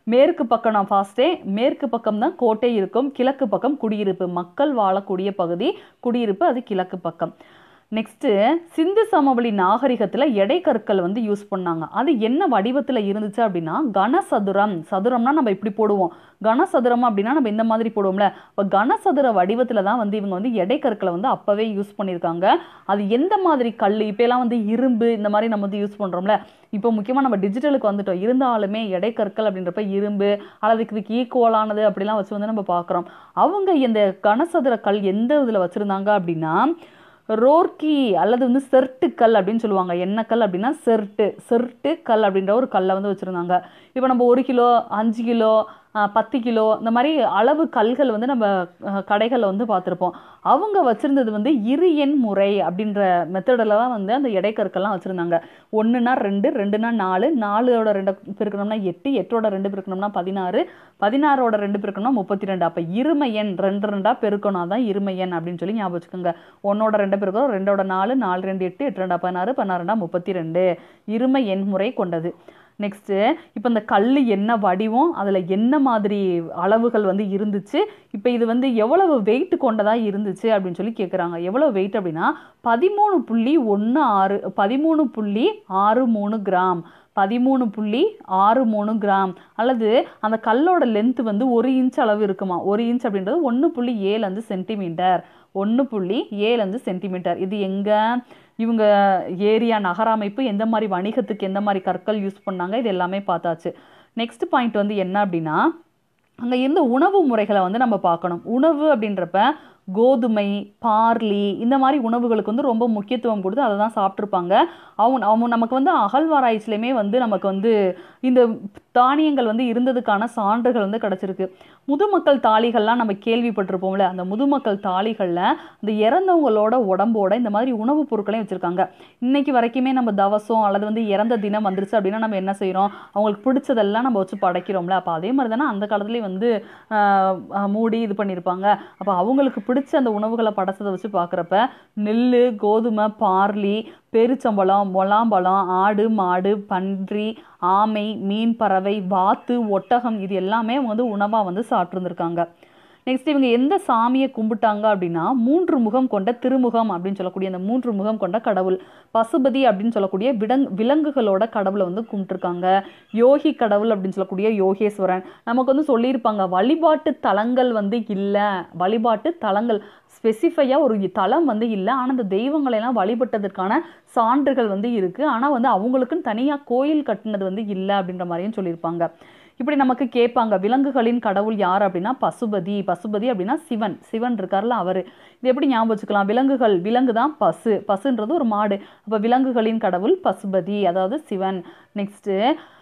மேற்கு பக்கம் நான் ஃபாஸ்ட்டே மேற்கு பக்கம் தான் கோட்டை இருக்கும் கிழக்கு பக்கம் குடியிருப்பு மக்கள் வாழக்கூடிய பகுதி குடியிருப்பு அது கிழக்கு பக்கம் நெக்ஸ்ட்டு சிந்து சமவெளி நாகரிகத்தில் எடை கற்கள் வந்து யூஸ் பண்ணாங்க அது என்ன வடிவத்தில் இருந்துச்சு அப்படின்னா கனசதுரம் சதுரம்னா நம்ம இப்படி போடுவோம் கனசதுரம் அப்படின்னா நம்ம இந்த மாதிரி போடுவோம்ல இப்போ கனசதுர வடிவத்தில் தான் வந்து இவங்க வந்து எடை கற்களை வந்து அப்போவே யூஸ் பண்ணியிருக்காங்க அது எந்த மாதிரி கல் இப்போலாம் வந்து இரும்பு இந்த மாதிரி நம்ம வந்து யூஸ் பண்ணுறோம்ல இப்போ முக்கியமாக நம்ம டிஜிட்டலுக்கு வந்துட்டோம் இருந்தாலுமே எடை கற்கள் அப்படின்றப்ப இரும்பு அல்லது இதுக்கு ஈக்குவலானது அப்படிலாம் வச்சு வந்து நம்ம பார்க்குறோம் அவங்க இந்த கனசதுர கல் எந்த இதில் வச்சுருந்தாங்க அப்படின்னா ரோர்க்கி அல்லது வந்து செர்ட்டு கல் அப்படின்னு சொல்லுவாங்க என்ன கல் அப்படின்னா செர்ட்டு செர்ட்டு கல் அப்படின்ற ஒரு கல்லை வந்து வச்சுருந்தாங்க இப்போ நம்ம ஒரு கிலோ அஞ்சு கிலோ ஆஹ், பத்து கிலோ இந்த மாதிரி அளவு கல்கள் வந்து நம்ம ஆஹ், கடைகளில் வந்து பார்த்துருப்போம் அவங்க வச்சுருந்தது வந்து இரு எண் முறை அப்படின்ற மெத்தடில் தான் வந்து அந்த எடைக்கற்கள்லாம் வச்சுருந்தாங்க ஒன்றுனா ரெண்டு ரெண்டுனா நாலு நாலோட ரெண்டு பெருக்கணும்னா எட்டு எட்டோட ரெண்டு பெருக்கணும்னா பதினாறு பதினாறோட ரெண்டு பெருக்கணும்னா முப்பத்தி ரெண்டு அப்போ இருமை எண் ரெண்டு ரெண்டா பெருக்கணும் அதான் இருமை எண் அப்படின்னு சொல்லி ஞாபகம் வச்சுக்கோங்க ஒன்னோட ரெண்டு பெருக்கணும் ரெண்டோட நாலு நாலு ரெண்டு எட்டு எட்டு ரெண்டா பதினாறு பதினாறு ரெண்டா முப்பத்தி ரெண்டு இருமை எண் முறை கொண்டது நெக்ஸ்ட்டு இப்போ இந்த கல் என்ன வடிவம் அதில் என்ன மாதிரி அளவுகள் வந்து இருந்துச்சு இப்போ இது வந்து எவ்வளவு வெயிட் கொண்டதாக இருந்துச்சு அப்படின்னு சொல்லி கேட்குறாங்க எவ்வளோ வெயிட் அப்படின்னா பதிமூணு புள்ளி ஒன்று ஆறு பதிமூணு புள்ளி ஆறு மூணு கிராம் பதிமூணு புள்ளி ஆறு மூணு கிராம் அல்லது அந்த கல்லோட லென்த் வந்து ஒரு இன்ச் அளவு இருக்குமா ஒரு இன்ச் அப்படின்றது ஒன்று புள்ளி ஏழு வந்து சென்டிமீட்டர் ஒன்று புள்ளி ஏழு வந்து சென்டிமீட்டர் இது எங்கே இவங்க ஏரியா நகர அமைப்பு எந்த மாதிரி வணிகத்துக்கு எந்த மாதிரி கற்கள் யூஸ் பண்ணாங்க இது எல்லாமே பார்த்தாச்சு நெக்ஸ்ட் பாயிண்ட் வந்து என்ன அப்படின்னா அங்கே இருந்த உணவு முறைகளை வந்து நம்ம பார்க்கணும் உணவு அப்படின்றப்ப கோதுமை பார்லி இந்த மாதிரி உணவுகளுக்கு வந்து ரொம்ப முக்கியத்துவம் கொடுத்து அதை தான் சாப்பிட்ருப்பாங்க அவங்க அவங்க நமக்கு வந்து அகழ்வாராய்ச்சிலையுமே வந்து நமக்கு வந்து இந்த தானியங்கள் வந்து இருந்ததுக்கான சான்றுகள் வந்து கிடச்சிருக்கு முதுமக்கள் தாளிகள்லாம் நம்ம கேள்விப்பட்டிருப்போம்ல அந்த முதுமக்கள் தாளிகளில் அந்த இறந்தவங்களோட உடம்போட இந்த மாதிரி உணவுப் பொருட்களையும் வச்சுருக்காங்க இன்னைக்கு வரைக்குமே நம்ம தவசம் அல்லது வந்து இறந்த தினம் வந்துருச்சு அப்படின்னா நம்ம என்ன செய்கிறோம் அவங்களுக்கு பிடிச்சதெல்லாம் நம்ம வச்சு படைக்கிறோம்ல அப்போ அதே மாதிரி தானே அந்த காலத்துலேயும் வந்து ஆஹ், ஆஹ், மூடி இது பண்ணியிருப்பாங்க அப்போ அவங்களுக்கு பிடிச்ச அந்த உணவுகளை படைச்சதை வச்சு பார்க்குறப்ப நெல் கோதுமை பார்லி பெருச்சம்பழம் மொலாம்பழம் ஆடு மாடு பன்றி ஆமை மீன் பறவை வாத்து ஒட்டகம் இது எல்லாமே அவங்க வந்து உணவாக வந்து சாப்பிட்ருந்துருக்காங்க நெக்ஸ்ட் இவங்க எந்த சாமியை கும்பிட்டாங்க அப்படின்னா மூன்று முகம் கொண்ட திருமுகம் அப்படின்னு சொல்லக்கூடிய அந்த மூன்று முகம் கொண்ட கடவுள் பசுபதி அப்படின்னு சொல்லக்கூடிய விடங் விலங்குகளோட கடவுளை வந்து கும்பிட்டுருக்காங்க யோகி கடவுள் அப்படின்னு சொல்லக்கூடிய யோகேஸ்வரன் நமக்கு வந்து சொல்லியிருப்பாங்க வழிபாட்டு தலங்கள் வந்து இல்லை வழிபாட்டு தலங்கள் ஸ்பெசிஃபையாக ஒரு தலம் வந்து இல்லை ஆனால் அந்த தெய்வங்களை எல்லாம் வழிபட்டதற்கான சான்றுகள் வந்து இருக்குது ஆனால் வந்து அவங்களுக்குன்னு தனியாக கோயில் கட்டினது வந்து இல்லை அப்படின்ற மாதிரியும் சொல்லியிருப்பாங்க இப்படி நமக்கு கேட்பாங்க விலங்குகளின் கடவுள் யார் அப்படின்னா பசுபதி பசுபதி அப்படின்னா சிவன் சிவன் இருக்கார்ல அவர் இது எப்படி ஞாபகம் வச்சுக்கலாம் விலங்குகள் விலங்கு தான் பசு பசுன்றது ஒரு மாடு அப்போ விலங்குகளின் கடவுள் பசுபதி அதாவது சிவன் நெக்ஸ்ட்டு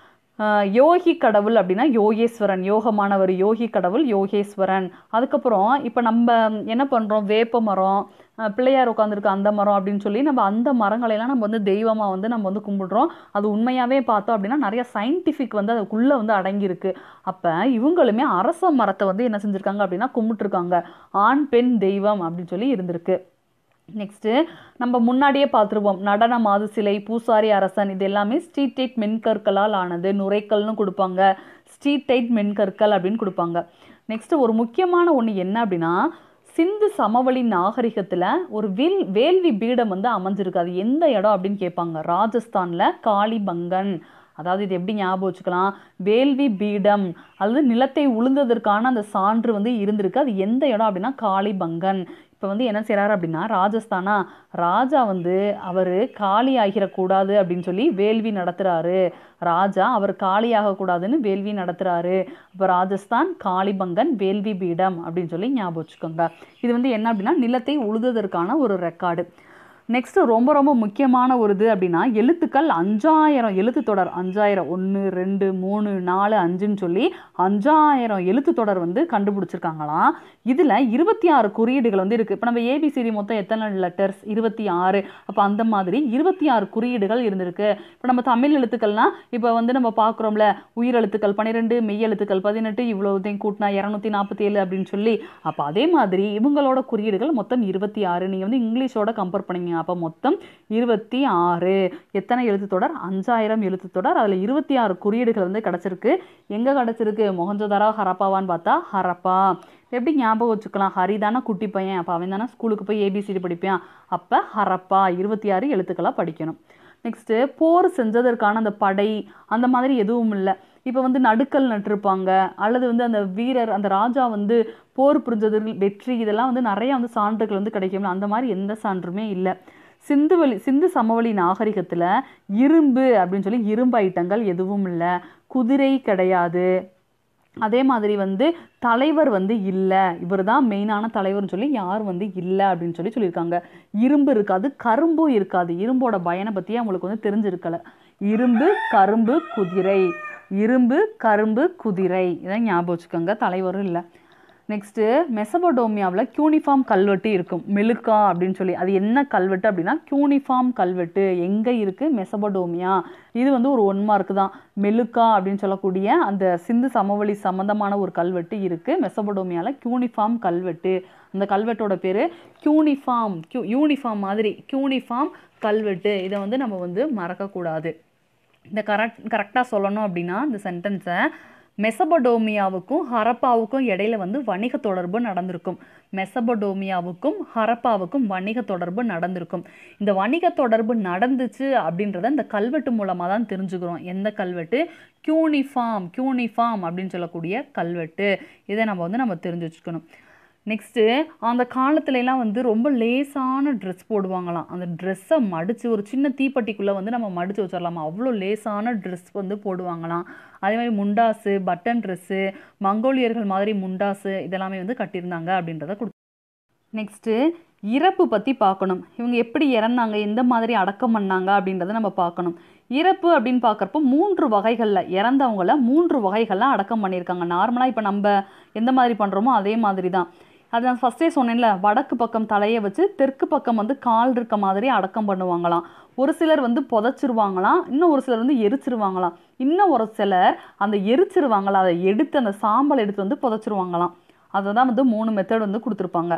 யோகி கடவுள் அப்படின்னா யோகேஸ்வரன் யோகமானவர் யோகி கடவுள் யோகேஸ்வரன் அதுக்கப்புறம் இப்போ நம்ம என்ன பண்ணுறோம் வேப்ப மரம் அஹ் பிள்ளையார் உட்காந்துருக்க அந்த மரம் அப்படின்னு சொல்லி நம்ம அந்த மரங்களையெல்லாம் நம்ம வந்து தெய்வமாக வந்து நம்ம வந்து கும்பிடுறோம் அது உண்மையாகவே பார்த்தோம் அப்படின்னா நிறைய சயின்டிஃபிக் வந்து அதுக்குள்ளே வந்து அடங்கியிருக்கு அப்போ இவங்களுமே அரச மரத்தை வந்து என்ன செஞ்சுருக்காங்க அப்படின்னா கும்பிட்டுருக்காங்க ஆண் பெண் தெய்வம் அப்படின்னு சொல்லி இருந்திருக்கு நெக்ஸ்ட்டு நம்ம முன்னாடியே பார்த்துருப்போம் நடன மாது சிலை பூசாரி அரசன் இது எல்லாமே ஸ்ட்ரீட்டைட் மென்கற்களால் ஆனது நுரைக்கல்னு கொடுப்பாங்க ஸ்ட்ரீட்டைட் மென்கற்கள் அப்படின்னு கொடுப்பாங்க நெக்ஸ்ட்டு ஒரு முக்கியமான ஒன்று என்ன அப்படின்னா சிந்து சமவெளி நாகரிகத்தில் ஒரு வில் வேள்வி பீடம் வந்து அமைஞ்சிருக்கு அது எந்த இடம் அப்படின்னு கேட்பாங்க ராஜஸ்தானில் காளிபங்கன் அதாவது இது எப்படி ஞாபகம் வச்சுக்கலாம் வேள்வி பீடம் அல்லது நிலத்தை உழுந்ததற்கான அந்த சான்று வந்து இருந்திருக்கு அது எந்த இடம் அப்படின்னா காளிபங்கன் இப்போ வந்து என்ன செய்கிறாரு அப்படின்னா ராஜஸ்தானா ராஜா வந்து அவர் காலி ஆகிடக்கூடாது அப்படின்னு சொல்லி வேள்வி நடத்துகிறாரு ராஜா அவர் காலி ஆகக்கூடாதுன்னு வேள்வி நடத்துகிறாரு இப்போ ராஜஸ்தான் காளிபங்கன் வேள்வி பீடம் அப்படின்னு சொல்லி ஞாபகம் வச்சுக்கோங்க இது வந்து என்ன அப்படின்னா நிலத்தை உழுதுவதற்கான ஒரு ரெக்கார்டு நெக்ஸ்ட் ரொம்ப ரொம்ப முக்கியமான ஒரு இது அப்படின்னா எழுத்துக்கள் அஞ்சாயிரம் எழுத்து தொடர் அஞ்சாயிரம் ஒன்று ரெண்டு மூணு நாலு அஞ்சுன்னு சொல்லி அஞ்சாயிரம் எழுத்து தொடர் வந்து கண்டுபிடிச்சிருக்காங்களாம் இதில் இருபத்தி ஆறு குறியீடுகள் வந்து இருக்குது இப்போ நம்ம ஏபிசிடி மொத்தம் எத்தனை லெட்டர்ஸ் இருபத்தி ஆறு அப்போ அந்த மாதிரி இருபத்தி ஆறு குறியீடுகள் இருந்திருக்கு இப்போ நம்ம தமிழ் எழுத்துக்கள்னா இப்போ வந்து நம்ம பார்க்குறோம்ல உயிரெழுத்துக்கள் பன்னிரெண்டு மெய் எழுத்துக்கள் பதினெட்டு இவ்வளோதையும் கூட்டினா இரநூத்தி நாற்பத்தி ஏழு அப்படின்னு சொல்லி அப்போ அதே மாதிரி இவங்களோட குறியீடுகள் மொத்தம் இருபத்தி ஆறு நீங்கள் வந்து இங்கிலீஷோட கம்பேர் பண்ணீங்க படிச்சிருப்பீங்க அப்போ மொத்தம் இருபத்தி ஆறு எத்தனை எழுத்துத்தொடர் அஞ்சாயிரம் எழுத்துத்தொடர் அதில் இருபத்தி ஆறு குறியீடுகள் வந்து கிடச்சிருக்கு எங்கே கிடச்சிருக்கு மொஹஞ்சதாரா ஹரப்பாவான்னு பார்த்தா ஹரப்பா எப்படி ஞாபகம் வச்சுக்கலாம் ஹரி தானே குட்டி பையன் அப்போ அவன் தானே ஸ்கூலுக்கு போய் ஏபிசிடி படிப்பான் அப்போ ஹரப்பா இருபத்தி ஆறு எழுத்துக்களாக படிக்கணும் நெக்ஸ்ட்டு போர் செஞ்சதற்கான அந்த படை அந்த மாதிரி எதுவும் இல்லை இப்போ வந்து நடுக்கல் நட்டிருப்பாங்க அல்லது வந்து அந்த வீரர் அந்த ராஜா வந்து போர் புரிஞ்சதில் வெற்றி இதெல்லாம் வந்து நிறைய வந்து சான்றுகள் வந்து கிடைக்கும் அந்த மாதிரி எந்த சான்றுமே இல்லை சிந்துவெளி சிந்து சமவெளி நாகரிகத்தில் இரும்பு அப்படின்னு சொல்லி இரும்பு ஐட்டங்கள் எதுவும் இல்லை குதிரை கிடையாது அதே மாதிரி வந்து தலைவர் வந்து இல்லை இவர் தான் மெயினான தலைவர்னு சொல்லி யார் வந்து இல்லை அப்படின்னு சொல்லி சொல்லியிருக்காங்க இரும்பு இருக்காது கரும்பும் இருக்காது இரும்போட பயனை பற்றி அவங்களுக்கு வந்து தெரிஞ்சிருக்கல இரும்பு கரும்பு குதிரை இரும்பு கரும்பு குதிரை இதான் ஞாபகம் வச்சுக்கோங்க தலைவரும் இல்லை நெக்ஸ்ட்டு மெசபடோமியாவில் கியூனிஃபார்ம் கல்வெட்டு இருக்கும் மெலுக்கா அப்படின்னு சொல்லி அது என்ன கல்வெட்டு அப்படின்னா கியூனிஃபார்ம் கல்வெட்டு எங்கே இருக்குது மெசபடோமியா இது வந்து ஒரு ஒன் மார்க் தான் மெலுக்கா அப்படின்னு சொல்லக்கூடிய அந்த சிந்து சமவெளி சம்மந்தமான ஒரு கல்வெட்டு இருக்குது மெசபடோமியாவில் கியூனிஃபார்ம் கல்வெட்டு அந்த கல்வெட்டோட பேர் கியூனிஃபார்ம் கியூ யூனிஃபார்ம் மாதிரி கியூனிஃபார்ம் கல்வெட்டு இதை வந்து நம்ம வந்து மறக்கக்கூடாது இந்த கரெக்ட் கரெக்டாக சொல்லணும் அப்படின்னா இந்த சென்டென்ஸை மெசபடோமியாவுக்கும் ஹரப்பாவுக்கும் இடையில வந்து வணிக தொடர்பு நடந்திருக்கும் மெசபடோமியாவுக்கும் ஹரப்பாவுக்கும் வணிக தொடர்பு நடந்திருக்கும் இந்த வணிக தொடர்பு நடந்துச்சு அப்படின்றத இந்த கல்வெட்டு மூலமாக தான் தெரிஞ்சுக்கிறோம் எந்த கல்வெட்டு கியூனிஃபார்ம் கியூனிஃபார்ம் அப்படின்னு சொல்லக்கூடிய கல்வெட்டு இதை நம்ம வந்து நம்ம தெரிஞ்சு வச்சுக்கணும் நெக்ஸ்ட்டு அந்த காலத்துலலாம் வந்து ரொம்ப லேசான ட்ரெஸ் போடுவாங்களாம் அந்த ட்ரெஸ்ஸை மடித்து ஒரு சின்ன தீப்பெட்டிக்குள்ளே வந்து நம்ம மடித்து வச்சிடலாமா அவ்வளோ லேசான ட்ரெஸ் வந்து போடுவாங்களாம் அதே மாதிரி முண்டாஸு பட்டன் ட்ரெஸ்ஸு மங்கோலியர்கள் மாதிரி முண்டாஸு இதெல்லாமே வந்து கட்டியிருந்தாங்க அப்படின்றத கொடு நெக்ஸ்ட்டு இறப்பு பற்றி பார்க்கணும் இவங்க எப்படி இறந்தாங்க எந்த மாதிரி அடக்கம் பண்ணாங்க அப்படின்றத நம்ம பார்க்கணும் இறப்பு அப்படின்னு பார்க்குறப்போ மூன்று வகைகளில் இறந்தவங்கள மூன்று வகைகளில் அடக்கம் பண்ணியிருக்காங்க நார்மலாக இப்போ நம்ம எந்த மாதிரி பண்ணுறோமோ அதே மாதிரி தான் அது நான் ஃபஸ்ட்டே சொன்னேன்ல வடக்கு பக்கம் தலையை வச்சு தெற்கு பக்கம் வந்து கால் இருக்க மாதிரி அடக்கம் பண்ணுவாங்களாம் ஒரு சிலர் வந்து புதைச்சிருவாங்களாம் இன்னும் ஒரு சிலர் வந்து எரிச்சிருவாங்களாம் இன்னும் ஒரு சிலர் அந்த எரிச்சிருவாங்களா அதை எடுத்து அந்த சாம்பல் எடுத்து வந்து புதைச்சிருவாங்களாம் அதை தான் வந்து மூணு மெத்தட் வந்து கொடுத்துருப்பாங்க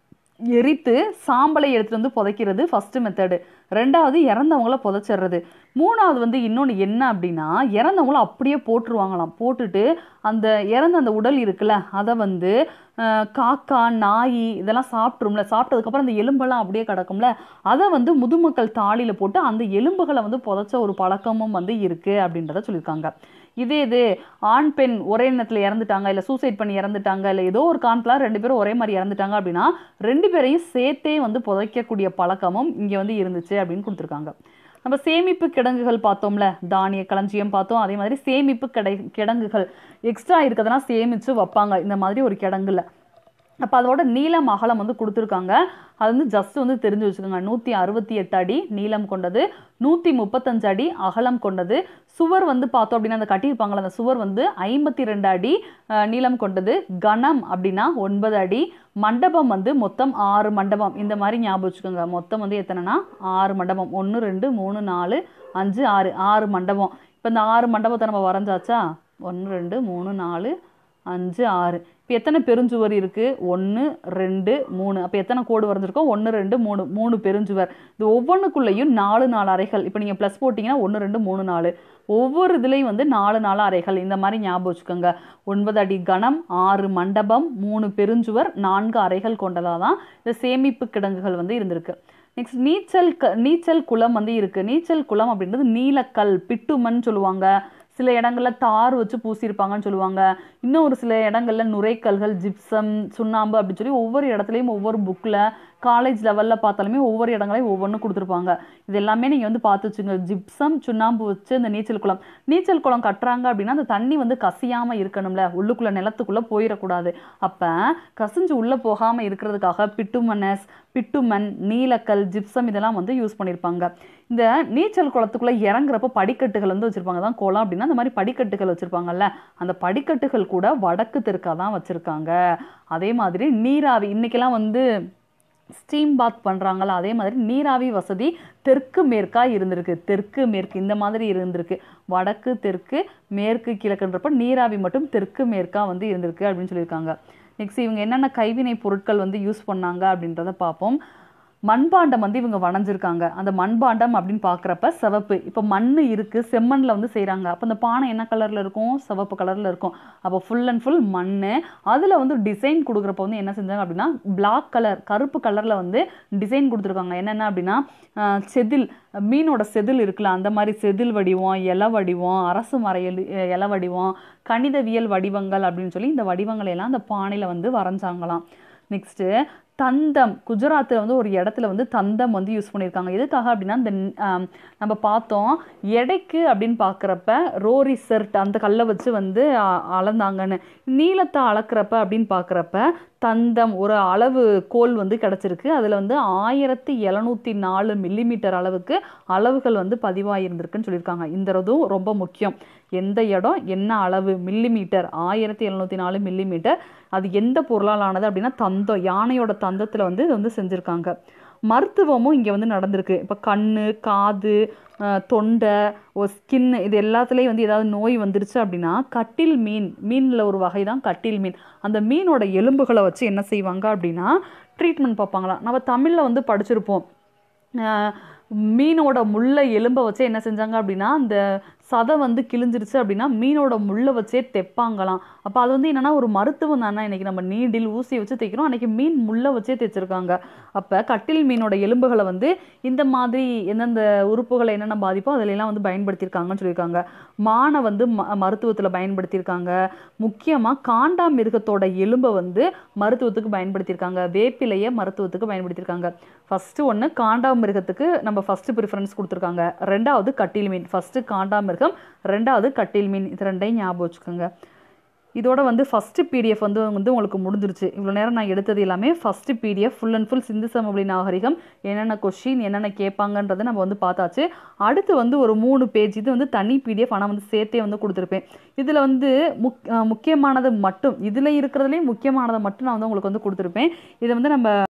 எரித்து சாம்பலை எடுத்துட்டு வந்து புதைக்கிறது ஃபஸ்ட்டு மெத்தடு ரெண்டாவது இறந்தவங்கள புதைச்சிடுறது மூணாவது வந்து இன்னொன்று என்ன அப்படின்னா இறந்தவங்கள அப்படியே போட்டுருவாங்களாம் போட்டுட்டு அந்த இறந்த அந்த உடல் இருக்குல்ல அதை வந்து அஹ், காக்கா நாய் இதெல்லாம் சாப்பிட்ரும்ல சாப்பிட்டதுக்கப்புறம் அந்த எலும்பெல்லாம் அப்படியே கிடக்கும்ல அதை வந்து முதுமக்கள் தாளியில் போட்டு அந்த எலும்புகளை வந்து புதைச்ச ஒரு பழக்கமும் வந்து இருக்குது அப்படின்றத சொல்லியிருக்காங்க இதே இது ஆண் பெண் ஒரே நேரத்தில் இறந்துட்டாங்க இல்லை சூசைட் பண்ணி இறந்துட்டாங்க இல்லை ஏதோ ஒரு காரணத்தில் ரெண்டு பேரும் ஒரே மாதிரி இறந்துட்டாங்க அப்படின்னா ரெண்டு பேரையும் சேர்த்தே வந்து புதைக்கக்கூடிய பழக்கமும் இங்கே வந்து இருந்துச்சு அப்படின்னு கொடுத்துருக்காங்க நம்ம சேமிப்பு கிடங்குகள் பார்த்தோம்ல தானிய களஞ்சியம் பார்த்தோம் அதே மாதிரி சேமிப்பு கிடை கிடங்குகள் எக்ஸ்ட்ரா இருக்கிறதெல்லாம் சேமித்து வைப்பாங்க இந்த மாதிரி ஒரு கிடங்குல அப்போ அதோட நீளம் அகலம் வந்து கொடுத்துருக்காங்க அது வந்து ஜஸ்ட் வந்து தெரிஞ்சு வச்சுக்கோங்க நூற்றி அறுபத்தி எட்டு அடி நீளம் கொண்டது நூற்றி முப்பத்தஞ்சு அடி அகலம் கொண்டது சுவர் வந்து பார்த்தோம் அப்படின்னா அந்த கட்டியிருப்பாங்களே அந்த சுவர் வந்து ஐம்பத்தி ரெண்டு அடி அஹ், நீளம் கொண்டது கணம் அப்படின்னா ஒன்பது அடி மண்டபம் வந்து மொத்தம் ஆறு மண்டபம் இந்த மாதிரி ஞாபகம் வச்சுக்கோங்க மொத்தம் வந்து எத்தனைனா ஆறு மண்டபம் ஒன்று ரெண்டு மூணு நாலு அஞ்சு ஆறு ஆறு மண்டபம் இப்போ இந்த ஆறு மண்டபத்தை நம்ம வரைஞ்சாச்சா ஒன்று ரெண்டு மூணு நாலு அஞ்சு ஆறு இப்போ எத்தனை பெருஞ்சுவர் இருக்குது ஒன்று ரெண்டு மூணு அப்போ எத்தனை கோடு வரைஞ்சிருக்கோம் ஒன்று ரெண்டு மூணு மூணு பெருஞ்சுவர் இது ஒவ்வொன்றுக்குள்ளேயும் நாலு நாலு அறைகள் இப்போ நீங்கள் ப்ளஸ் போட்டிங்கன்னா ஒன்று ரெண்டு மூணு நாலு ஒவ்வொரு இதுலேயும் வந்து நாலு நாலு அறைகள் இந்த மாதிரி ஞாபகம் வச்சுக்கோங்க ஒன்பது அடி கணம் ஆறு மண்டபம் மூணு பெருஞ்சுவர் நான்கு அறைகள் கொண்டதாக தான் இந்த சேமிப்பு கிடங்குகள் வந்து இருந்திருக்கு நெக்ஸ்ட் நீச்சல் க நீச்சல் குளம் வந்து இருக்குது நீச்சல் குளம் அப்படின்றது நீலக்கல் பிட்டுமன் சொல்லுவாங்க சில இடங்கள்ல தார் வச்சு பூசியிருப்பாங்கன்னு சொல்லுவாங்க இன்னும் ஒரு சில இடங்கள்ல நுரைக்கல்கள் ஜிப்சம் சுண்ணாம்பு அப்படின்னு சொல்லி ஒவ்வொரு இடத்துலையும் ஒவ்வொரு புக்கில் காலேஜ் லெவலில் பார்த்தாலுமே ஒவ்வொரு இடங்களையும் ஒவ்வொன்றும் கொடுத்துருப்பாங்க இது எல்லாமே நீங்கள் வந்து பார்த்து வச்சுங்க ஜிப்சம் சுண்ணாம்பு வச்சு இந்த நீச்சல் குளம் நீச்சல் குளம் கட்டுறாங்க அப்படின்னா அந்த தண்ணி வந்து கசியாமல் இருக்கணும்ல உள்ளுக்குள்ளே நிலத்துக்குள்ளே போயிடக்கூடாது அப்போ கசிஞ்சு உள்ளே போகாமல் இருக்கிறதுக்காக பிட்டுமனஸ் பிட்டுமன் நீலக்கல் ஜிப்சம் இதெல்லாம் வந்து யூஸ் பண்ணியிருப்பாங்க இந்த நீச்சல் குளத்துக்குள்ளே இறங்குறப்ப படிக்கட்டுகள் வந்து வச்சுருப்பாங்க தான் குளம் அப்படின்னா அந்த மாதிரி படிக்கட்டுகள் வச்சுருப்பாங்கல்ல அந்த படிக்கட்டுகள் கூட வடக்கு தெற்காக தான் வச்சுருக்காங்க அதே மாதிரி நீராவி இன்றைக்கெல்லாம் வந்து ஸ்டீம் பாத் பண்ணுறாங்களா அதே மாதிரி நீராவி வசதி தெற்கு மேற்கா இருந்திருக்கு தெற்கு மேற்கு இந்த மாதிரி இருந்திருக்கு வடக்கு தெற்கு மேற்கு கிழக்குன்றப்ப நீராவி மட்டும் தெற்கு மேற்கா வந்து இருந்திருக்கு அப்படின்னு சொல்லியிருக்காங்க நெக்ஸ்ட் இவங்க என்னென்ன கைவினை பொருட்கள் வந்து யூஸ் பண்ணாங்க அப்படின்றத பார்ப்போம் மண்பாண்டம் வந்து இவங்க வணைஞ்சிருக்காங்க அந்த மண்பாண்டம் அப்படின்னு பார்க்குறப்ப சிவப்பு இப்போ மண் இருக்குது செம்மண்ணில் வந்து செய்கிறாங்க அப்போ அந்த பானை என்ன கலரில் இருக்கும் சிவப்பு கலரில் இருக்கும் அப்போ ஃபுல் அண்ட் ஃபுல் மண் அதில் வந்து டிசைன் கொடுக்குறப்ப வந்து என்ன செஞ்சாங்க அப்படின்னா பிளாக் கலர் கருப்பு கலரில் வந்து டிசைன் கொடுத்துருக்காங்க என்னென்ன அப்படின்னா ஆஹ், செதில் மீனோட செதில் இருக்குல்ல அந்த மாதிரி செதில் வடிவம் இலை வடிவம் அரசு மறையல் இலை வடிவம் கணிதவியல் வடிவங்கள் அப்படின்னு சொல்லி இந்த வடிவங்களை எல்லாம் அந்த பானையில் வந்து வரைஞ்சாங்களாம் நெக்ஸ்ட்டு தந்தம் குஜராத்தில் வந்து ஒரு இடத்துல வந்து தந்தம் வந்து யூஸ் பண்ணியிருக்காங்க எதுக்காக அப்படின்னா இந்த ந- ஆம், நம்ம பார்த்தோம் எடைக்கு அப்படின்னு பார்க்குறப்ப ரோரி செர்ட் அந்த கல்லை வச்சு வந்து அ- அளந்தாங்கன்னு நீளத்தை அளக்குறப்ப அப்படின்னு பார்க்குறப்ப தந்தம் ஒரு அளவு கோல் வந்து கிடச்சிருக்கு அதில் வந்து ஆயிரத்தி எழுநூற்றி நாலு மில்லிமீட்டர் அளவுக்கு அளவுகள் வந்து பதிவாகியிருந்திருக்குன்னு சொல்லியிருக்காங்க இந்த இதுவும் ரொம்ப முக்கியம் எந்த இடம் என்ன அளவு மில்லிமீட்டர் ஆயிரத்தி எழுநூற்றி நாலு மில்லிமீட்டர் அது எந்த பொருளால் ஆனது அப்படின்னா தந்தம் யானையோட தந்தத்தில் வந்து இது வந்து செஞ்சுருக்காங்க மருத்துவமும் இங்கே வந்து நடந்திருக்கு இப்போ கண் காது அஹ், தொண்டை ஒரு ஸ்கின் இது எல்லாத்துலேயும் வந்து ஏதாவது நோய் வந்துருச்சு அப்படின்னா கட்டில் மீன் மீனில் ஒரு வகை தான் கட்டில் மீன் அந்த மீனோட எலும்புகளை வச்சு என்ன செய்வாங்க அப்படின்னா ட்ரீட்மெண்ட் பார்ப்பாங்களாம் நம்ம தமிழில் வந்து படிச்சிருப்போம் அஹ், மீனோட முள்ளை எலும்பை வச்சு என்ன செஞ்சாங்க அப்படின்னா அந்த சதை வந்து கிழிஞ்சிருச்சு அப்படின்னா மீனோட முள்ளை வச்சே தைப்பாங்களாம் அப்போ அது வந்து என்னன்னா ஒரு மருத்துவம் தானே இன்னைக்கு நம்ம நீடில் ஊசியை வச்சு தைக்கிறோம் அன்னைக்கு மீன் முள்ளை வச்சே தைச்சிருக்காங்க அப்போ கட்டில் மீனோட எலும்புகளை வந்து இந்த மாதிரி எந்தெந்த உறுப்புகளை என்னென்ன பாதிப்போ அதுல எல்லாம் வந்து பயன்படுத்தியிருக்காங்கன்னு சொல்லியிருக்காங்க மானை வந்து ம மருத்துவத்தில் பயன்படுத்தியிருக்காங்க முக்கியமாக காண்டாமிருகத்தோட எலும்பை வந்து மருத்துவத்துக்கு பயன்படுத்தியிருக்காங்க வேப்பிலையை மருத்துவத்துக்கு பயன்படுத்தியிருக்காங்க ஃபஸ்ட்டு ஒன்று காண்டாமிருகத்துக்கு நம்ம ஃபஸ்ட்டு ப்ரிஃபரன்ஸ் கொடுத்துருக்காங்க ரெண்டாவது கட்டில் மீன் ஃபஸ்ட்டு காண்டாமிருகம் ரெண்டாவது கட்டில் மீன் இது ரெண்டையும் ஞாபகம் வச்சுக்கோங்க இதோட வந்து ஃபஸ்ட்டு பிடிஎஃப் வந்து வந்து உங்களுக்கு முடிஞ்சிருச்சு இவ்வளோ நேரம் நான் எடுத்தது எல்லாமே first PDF full and full Sindhu சமவெளி நாகரிகம் என்னென்ன கொஷின் என்னென்ன கேட்பாங்கன்றதை நம்ம வந்து பார்த்தாச்சு அடுத்து வந்து ஒரு மூணு பேஜ் இது வந்து தனி பிடிஎஃப் ஆனால் வந்து சேர்த்தே வந்து கொடுத்துருப்பேன் இதில் வந்து முக் அஹ் முக்கியமானது மட்டும் இதில் இருக்கிறதுலேயே முக்கியமானதை மட்டும் நான் வந்து உங்களுக்கு வந்து கொடுத்துருப்பேன் இதை வந்து நம்ம